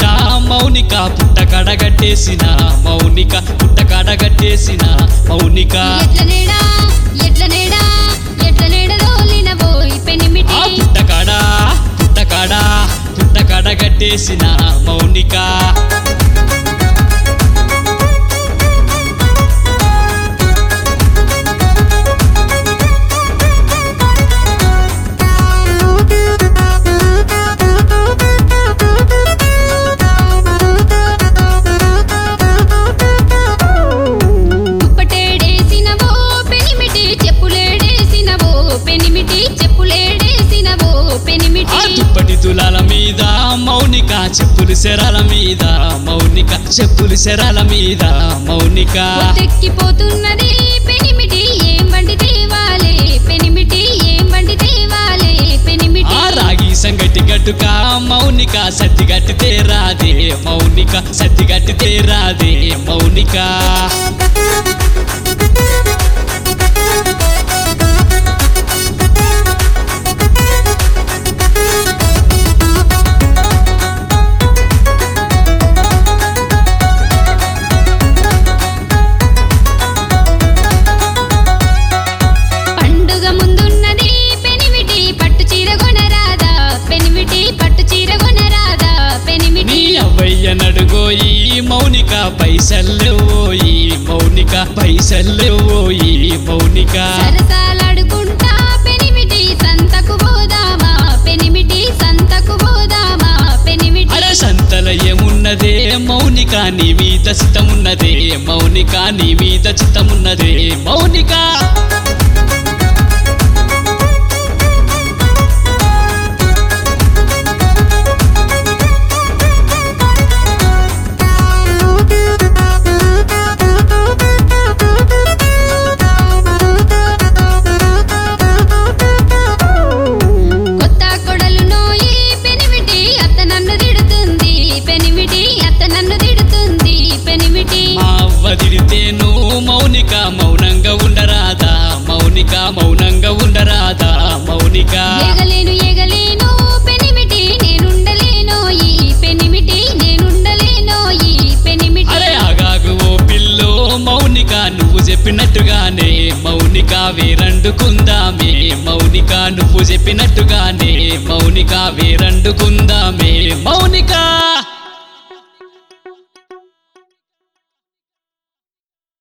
పుట్ట మౌనిక పుట్ట కడగట్టేసిన మౌనిక పుట్ట కడగట్టేసిన మౌనిక ఎట్ల నేడా ఎట్ల నేడా ఎట్ల నేడ దోలినవోయ్ పెనిమిటి ఆ పుట్ట కాడ పుట్ట కాడ పుట్ట కడగట్టేసిన మౌనిక దుప్పటేడేసినవో పెనిమిటి చెప్పులేడేసినవో పెనిమిటి చెప్పులేడేసినవో పెనిమిటి ఆ దుప్పటి తులాల మీద మౌనిక చెప్పులు శరాల మీద మౌనిక చెప్పులు శరాల మీద మౌనిక తెక్కిపోతున్నది పెనిమిటి ఏం బండి తేవాలే పెనిమిటి ఏం బండి తేవాలే పెనిమిటి ఆ రాగి సంగటి గట్టుక మౌనిక సత్తి గట్టితే రాదే మౌనిక సత్తి గట్టితే రాదే మౌనిక పండుగ ముందున్నది పెనిమిటి పట్టు చీర కొనరాదా పెనిమిటి పట్టు చీర కొనరాదా పెనిమిటి నీ అవ్వయ్య నడుగోయి మౌనిక పైసల్లెవోయి మౌనిక పైసల్లెవోయి మౌనిక సరసాలాడుకుంటా పెనిమిటి సంతకు పోదామా పెనిమిటి సంతకు పోదామా పెనిమిటి అరే సంతల ఏమున్నదే మౌనిక నీ మీద చిత్తమున్నదే మౌనిక నీ మీద చిత్తమున్నదే మౌనిక కొత్త కొడలు నోయి పెనిమిటి అత్త నన్ను తిడుతుంది పెనిమిటి అత్త నన్ను తిడుతుంది పెనిమిటి మా అవ్వ తిడితేను మౌనిక మౌనంగా ఉండరాదా మౌనిక మౌనంగా ఉండరాదా మౌనిక ఎగలేను ఎగలేను పెనిమిటి నేనుండలేనోయి పెనిమిటి నేనుండలేనోయి పెనిమిటి అరే ఆగాగు ఓ పిల్లో మౌనిక నువ్వు చెప్పినట్టుగానే మౌనిక వేరండుకుందామే మౌనిక నువ్వు చెప్పినట్టుగానే మౌనిక వేరండుకుందా